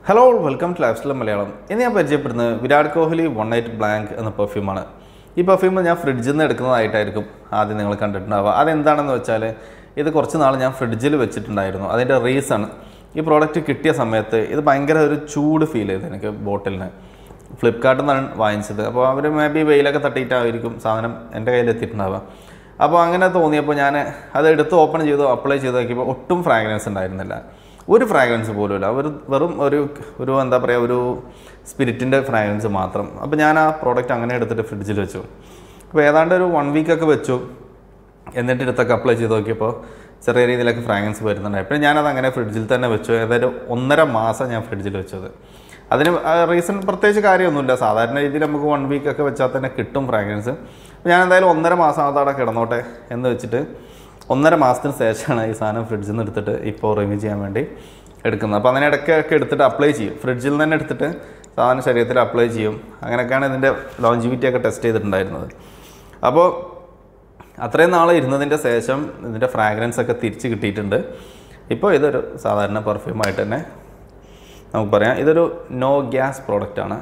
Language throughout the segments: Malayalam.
hello welcome to lifestyle Malayalam ഇന്ന് ഞാൻ പരിചയപ്പെടുന്നത് Virat Kohli one night blank എന്ന പെർഫ്യൂമാണ് ഈ പെർഫ്യൂം ഞാൻ ഫ്രിഡ്ജിൽ നിന്ന് എടുക്കുന്നതായിട്ടായിരിക്കും ആദ്യം നിങ്ങൾ കണ്ടിട്ടുണ്ടാവുക അതെന്താണെന്ന് വെച്ചാൽ ഇത് കുറച്ച് നാൾ ഞാൻ ഫ്രിഡ്ജിൽ വെച്ചിട്ടുണ്ടായിരുന്നു അതിൻ്റെ റീസൺ ഈ പ്രോഡക്റ്റ് കിട്ടിയ സമയത്ത് ഇത് ഭയങ്കര ഒരു ചൂട് ഫീൽ ചെയ്തു എനിക്ക് ബോട്ടിലിന് ഫ്ലിപ്കാർട്ടിൽ നിന്നാണ് വാങ്ങിച്ചത് അപ്പോൾ അവർ മേ ബി വെയിലൊക്കെ തട്ടിയിട്ടായിരിക്കും സാധനം എൻ്റെ കയ്യിൽ എത്തിയിട്ടുണ്ടാവുക അപ്പോൾ അങ്ങനെ തോന്നിയപ്പോൾ ഞാൻ അത് എടുത്ത് ഓപ്പൺ ചെയ്തു അപ്ലൈ ചെയ്ത് നോക്കിയപ്പോൾ ഒട്ടും ഫ്രാഗ്രൻസ് ഉണ്ടായിരുന്നില്ല ഒരു ഫ്രാഗ്രൻസ് പോലും ഇല്ല ഒരു വെറും ഒരു ഒരു എന്താ പറയുക ഒരു സ്പിരിറ്റിൻ്റെ ഫ്രാഗ്രൻസ് മാത്രം അപ്പോൾ ഞാൻ ആ പ്രോഡക്റ്റ് അങ്ങനെ എടുത്തിട്ട് ഫ്രിഡ്ജിൽ വെച്ചു അപ്പോൾ ഏതാണ്ട് ഒരു വൺ വീക്കൊക്കെ വെച്ചു എന്നിട്ട് എടുത്തൊക്കെ അപ്ലൈ ചെയ്ത് നോക്കിയപ്പോൾ ചെറിയ രീതിയിലൊക്കെ ഫ്രാഗ്രൻസ് വരുന്നുണ്ടായി പിന്നെ ഞാനത് അങ്ങനെ ഫ്രിഡ്ജിൽ തന്നെ വെച്ചു ഏതായാലും ഒന്നര മാസം ഞാൻ ഫ്രിഡ്ജിൽ വെച്ചത് അതിന് റീസൺ പ്രത്യേകിച്ച് കാര്യമൊന്നുമില്ല സാധാരണ രീതിയിൽ നമുക്ക് വൺ വീക്കൊക്കെ വെച്ചാൽ തന്നെ കിട്ടും ഫ്രാഗ്രൻസ് ഞാൻ എന്തായാലും ഒന്നര മാസം അത് അവിടെ കിടന്നോട്ടെ എന്ന് വെച്ചിട്ട് ഒന്നര മാസത്തിന് ശേഷമാണ് ഈ സാധനം ഫ്രിഡ്ജിൽ നിന്ന് എടുത്തിട്ട് ഇപ്പോൾ റിവ്യൂ ചെയ്യാൻ വേണ്ടി എടുക്കുന്നത് അപ്പോൾ അങ്ങനെ ഇടയ്ക്കൊക്കെ എടുത്തിട്ട് അപ്ലൈ ചെയ്യും ഫ്രിഡ്ജിൽ നിന്ന് തന്നെ എടുത്തിട്ട് സാധനം ശരീരത്തിൽ അപ്ലൈ ചെയ്യും അങ്ങനെയൊക്കെയാണ് ഇതിൻ്റെ ലോഞ്ചിവിറ്റി ഒക്കെ ടെസ്റ്റ് ചെയ്തിട്ടുണ്ടായിരുന്നത് അപ്പോൾ അത്രയും നാൾ ഇരുന്നതിൻ്റെ ശേഷം ഇതിൻ്റെ ഫ്രാഗ്രൻസ് ഒക്കെ തിരിച്ച് കിട്ടിയിട്ടുണ്ട് ഇപ്പോൾ ഇതൊരു സാധാരണ പെർഫ്യൂമായിട്ട് തന്നെ നമുക്ക് പറയാം ഇതൊരു നോ ഗ്യാസ് പ്രോഡക്റ്റാണ്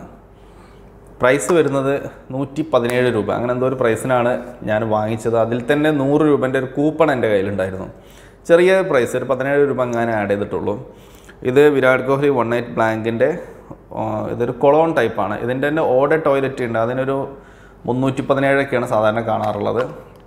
പ്രൈസ് വരുന്നത് നൂറ്റി പതിനേഴ് രൂപ അങ്ങനെ എന്തോ ഒരു പ്രൈസിനാണ് ഞാൻ വാങ്ങിച്ചത് അതിൽ തന്നെ നൂറ് രൂപേൻ്റെ ഒരു കൂപ്പൺ എൻ്റെ കയ്യിലുണ്ടായിരുന്നു ചെറിയ പ്രൈസ് ഒരു പതിനേഴ് രൂപ അങ്ങനെ ആഡ് ചെയ്തിട്ടുള്ളൂ ഇത് വിരാട് കോഹ്ലി വൺ നൈറ്റ് ബ്ലാങ്കിൻ്റെ ഇതൊരു കൊളോൺ ടൈപ്പാണ് ഇതിൻ്റെ തന്നെ ഓടെ ടോയ്ലറ്റ് ഉണ്ട് അതിനൊരു മുന്നൂറ്റി പതിനേഴൊക്കെയാണ് സാധാരണ കാണാറുള്ളത്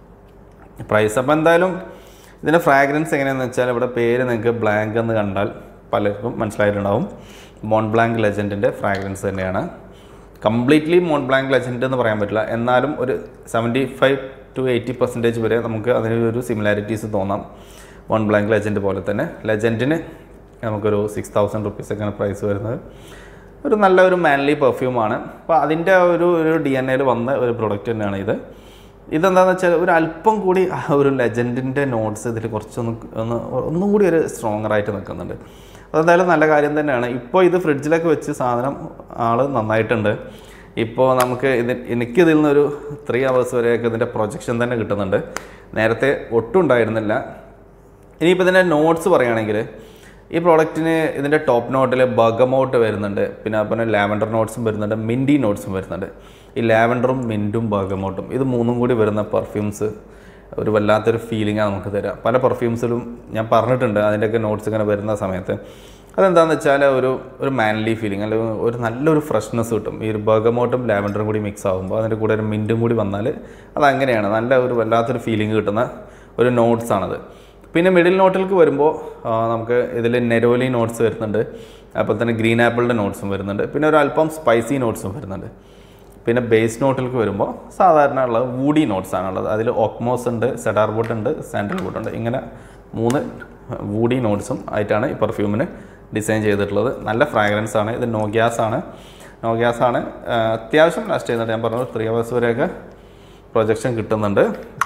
പ്രൈസ് അപ്പോൾ എന്തായാലും ഇതിൻ്റെ ഫ്രാഗ്രൻസ് എങ്ങനെയാണെന്ന് വെച്ചാൽ ഇവിടെ പേര് നിങ്ങൾക്ക് ബ്ലാങ്ക് എന്ന് കണ്ടാൽ പലർക്കും മനസ്സിലായിട്ടുണ്ടാവും മോൺ ബ്ലാങ്ക് ലെജൻഡിൻ്റെ ഫ്രാഗ്രൻസ് തന്നെയാണ് കംപ്ലീറ്റ്ലി മോൺ ബ്ലാങ്ക് ലെജൻഡ് എന്ന് പറയാൻ പറ്റില്ല എന്നാലും ഒരു seventy five to eighty percentage വരെ നമുക്ക് അതിനൊരു സിമിലാരിറ്റീസ് തോന്നാം മോൺ ബ്ലാങ്ക് ലെജൻഡ് പോലെ തന്നെ ലെജൻഡിന് നമുക്കൊരു സിക്സ് തൗസൻഡ് റുപ്പീസൊക്കെയാണ് പ്രൈസ് വരുന്നത് ഒരു നല്ല ഒരു മാൻലി പെർഫ്യൂമാണ് അപ്പോൾ അതിൻ്റെ ഒരു ഒരു ഡി എൻ എയിൽ വന്ന ഒരു പ്രൊഡക്റ്റ് തന്നെയാണ് ഇത് ഇതെന്താണെന്ന് വെച്ചാൽ ഒരു അല്പം കൂടി ആ ഒരു ലെജൻഡിൻ്റെ നോട്ട്സ് ഇതിൽ കുറച്ചൊന്ന് ഒന്ന് ഒന്നും കൂടി ഒരു സ്ട്രോങ്ങർ ആയിട്ട് നിൽക്കുന്നുണ്ട് അതെന്തായാലും നല്ല കാര്യം തന്നെയാണ് ഇപ്പോൾ ഇത് ഫ്രിഡ്ജിലൊക്കെ വെച്ച് സാധനം ആൾ നന്നായിട്ടുണ്ട് ഇപ്പോൾ നമുക്ക് ഇത് എനിക്കിതിൽ നിന്നൊരു ത്രീ അവേഴ്സ് വരെയൊക്കെ ഇതിൻ്റെ പ്രൊജക്ഷൻ തന്നെ കിട്ടുന്നുണ്ട് നേരത്തെ ഒട്ടും ഉണ്ടായിരുന്നില്ല ഇനിയിപ്പോൾ ഇതിൻ്റെ നോട്ട്സ് പറയുകയാണെങ്കിൽ ഈ പ്രോഡക്റ്റിന് ഇതിൻ്റെ ടോപ്പ് നോട്ടിൽ ബഗമൗട്ട് വരുന്നുണ്ട് പിന്നെ അതുപോലെ ലാവൻഡർ നോട്ട്സും വരുന്നുണ്ട് മിൻറ്റി നോട്ട്സും വരുന്നുണ്ട് ഈ ലാവൻഡറും മിൻറ്റും ബഗമൗട്ടും ഇത് മൂന്നും കൂടി വരുന്ന പെർഫ്യൂംസ് ഒരു വല്ലാത്തൊരു ഫീലിംഗാണ് നമുക്ക് തരാം പല പെർഫ്യൂംസിലും ഞാൻ പറഞ്ഞിട്ടുണ്ട് അതിൻ്റെയൊക്കെ നോട്ട്സ് ഇങ്ങനെ വരുന്ന സമയത്ത് അതെന്താണെന്ന് വെച്ചാൽ ഒരു ഒരു മാൻലി ഫീലിംഗ് അല്ലെങ്കിൽ ഒരു നല്ലൊരു ഫ്രഷ്നെസ് കിട്ടും ഈ ഒരു ബഗമോട്ടും ലാവൻഡറും കൂടി മിക്സ് ആകുമ്പോൾ അതിൻ്റെ കൂടെ ഒരു മിൻറ്റും കൂടി വന്നാൽ അതങ്ങനെയാണ് നല്ല ഒരു വല്ലാത്തൊരു ഫീലിംഗ് കിട്ടുന്ന ഒരു നോട്ട്സ് ആണത് പിന്നെ മിഡിൽ നോട്ടിലേക്ക് വരുമ്പോൾ നമുക്ക് ഇതിൽ നെരോലി നോട്ട്സ് വരുന്നുണ്ട് അപ്പോൾ തന്നെ ഗ്രീൻ ആപ്പിളിൻ്റെ നോട്ട്സും വരുന്നുണ്ട് പിന്നെ ഒരു അല്പം സ്പൈസി നോട്ട്സും വരുന്നുണ്ട് പിന്നെ ബേസ് നോട്ടിലേക്ക് വരുമ്പോൾ സാധാരണ ഉള്ള വൂഡി നോട്ട്സ് ആണുള്ളത് അതിൽ ഓക്മോസ് ഉണ്ട് സെഡാർ വുഡ് ഉണ്ട് സാൻഡൽ വുഡ് ഉണ്ട് ഇങ്ങനെ മൂന്ന് വൂഡി നോട്ട്സും ആയിട്ടാണ് ഈ പെർഫ്യൂമിന് ഡിസൈൻ ചെയ്തിട്ടുള്ളത് നല്ല ഫ്രാഗ്രൻസ് ആണ് ഇത് നോ ഗ്യാസ് ആണ് നോ ഗ്യാസ് ആണ് അത്യാവശ്യം ലാസ്റ്റ് ചെയ്യുന്നുണ്ട് ഞാൻ പറഞ്ഞു ത്രീ അവേഴ്സ് വരെയൊക്കെ പ്രൊജക്ഷൻ കിട്ടുന്നുണ്ട്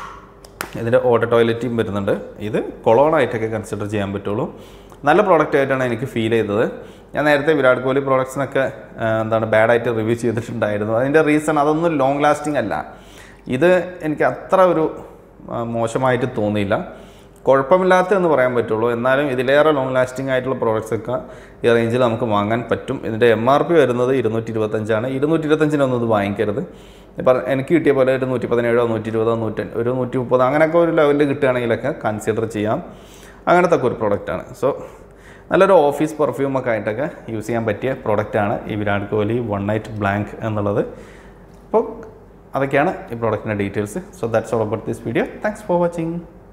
ഇതിൻ്റെ ഓട്ടോ ടോയ്ലറ്റും വരുന്നുണ്ട് ഇത് കൊളോണായിട്ടൊക്കെ കൺസിഡർ ചെയ്യാൻ പറ്റുള്ളൂ നല്ല പ്രോഡക്റ്റ് ആയിട്ടാണ് എനിക്ക് ഫീൽ ചെയ്തത് ഞാൻ നേരത്തെ വിരാട് കോഹ്ലി പ്രോഡക്ട്സിനൊക്കെ എന്താണ് ബാഡായിട്ട് റിവ്യൂ ചെയ്തിട്ടുണ്ടായിരുന്നു അതിൻ്റെ റീസൺ അതൊന്നും ലോങ് ലാസ്റ്റിംഗ് അല്ല ഇത് എനിക്ക് അത്ര ഒരു മോശമായിട്ട് തോന്നിയില്ല കുഴപ്പമില്ലാത്ത എന്ന് പറയാൻ പറ്റുള്ളൂ എന്നാലും ഇതിലേറെ ലോങ് ലാസ്റ്റിംഗ് ആയിട്ടുള്ള പ്രോഡക്റ്റ്സ് ഒക്കെ ഈ റേഞ്ചിൽ നമുക്ക് വാങ്ങാൻ പറ്റും ഇതിൻ്റെ എം ആർ പി വരുന്നത് ഇരുന്നൂറ്റി ഇരുപത്തഞ്ചാണ് ഇരുന്നൂറ്റി ഇരുപത്തഞ്ചിനൊന്നും ഇത് വാങ്ങിക്കരുത് ഇപ്പം എനിക്ക് കിട്ടിയ പോലെ ഒരു നൂറ്റി പതിനേഴോ നൂറ്റി ഇരുപതോ നൂറ്റി ഒരു നൂറ്റി മുപ്പതോ അങ്ങനെയൊക്കെ ഒരു ലെവലിൽ കിട്ടുകയാണെങ്കിലൊക്കെ കൺസിഡർ ചെയ്യാം അങ്ങനത്തെ ഒക്കെ ഒരു പ്രോഡക്റ്റാണ് സോ നല്ലൊരു ഓഫീസ് പെർഫ്യൂമൊക്കെ ആയിട്ടൊക്കെ യൂസ് ചെയ്യാൻ പറ്റിയ പ്രോഡക്റ്റാണ് ഈ Virat Kohli one night blank എന്നുള്ളത് അപ്പോൾ അതൊക്കെയാണ് ഈ പ്രോഡക്റ്റിൻ്റെ details so that's all about this video thanks for watching